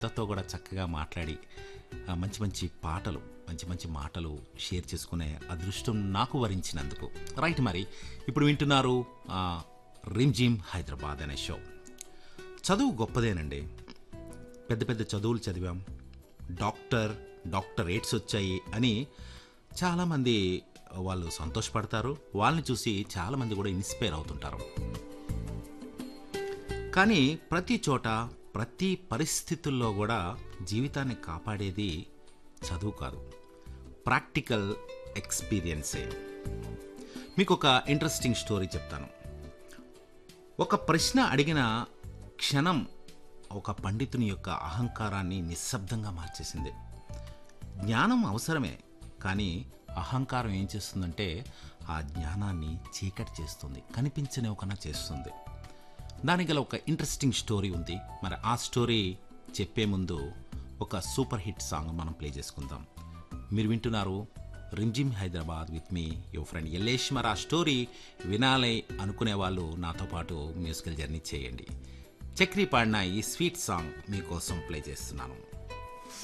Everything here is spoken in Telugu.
తో కూడా చక్కగా మాట్లాడి ఆ, మంచి మంచి పాటలు మంచి మంచి మాటలు షేర్ చేసుకునే అదృష్టం నాకు వరించినందుకు రైట్ మరి ఇప్పుడు వింటున్నారు ఆ, రిమ్జిమ్ హైదరాబాద్ అనే షో చదువు గొప్పదేనండి పెద్ద పెద్ద చదువులు చదివాం డాక్టర్ డాక్టరేట్స్ వచ్చాయి అని చాలామంది వాళ్ళు సంతోషపడతారు వాళ్ళని చూసి చాలామంది కూడా ఇన్స్పైర్ అవుతుంటారు కానీ ప్రతి చోట ప్రతి పరిస్థితుల్లో కూడా జీవితాన్ని కాపాడేది చదువు కాదు ప్రాక్టికల్ ఎక్స్పీరియన్సే మీకు ఒక ఇంట్రెస్టింగ్ స్టోరీ చెప్తాను ఒక ప్రశ్న అడిగిన క్షణం ఒక పండితుని యొక్క అహంకారాన్ని నిశ్శబ్దంగా మార్చేసింది జ్ఞానం అవసరమే కానీ అహంకారం ఏం చేస్తుందంటే ఆ జ్ఞానాన్ని చీకటి చేస్తుంది కనిపించనివ్వకన్నా చేస్తుంది దానికి గల ఒక ఇంట్రెస్టింగ్ స్టోరీ ఉంది మరి ఆ స్టోరీ చెప్పే ముందు ఒక సూపర్ హిట్ సాంగ్ మనం ప్లే చేసుకుందాం మీరు వింటున్నారు రిమ్జిమ్ హైదరాబాద్ విత్ మీ యువర్ ఫ్రెండ్ ఎల్లేష్ మరి ఆ స్టోరీ వినాలి అనుకునే వాళ్ళు నాతో పాటు మ్యూజికల్ జర్నీ చేయండి చక్రి పాడిన ఈ స్వీట్ సాంగ్ మీకోసం ప్లే చేస్తున్నాను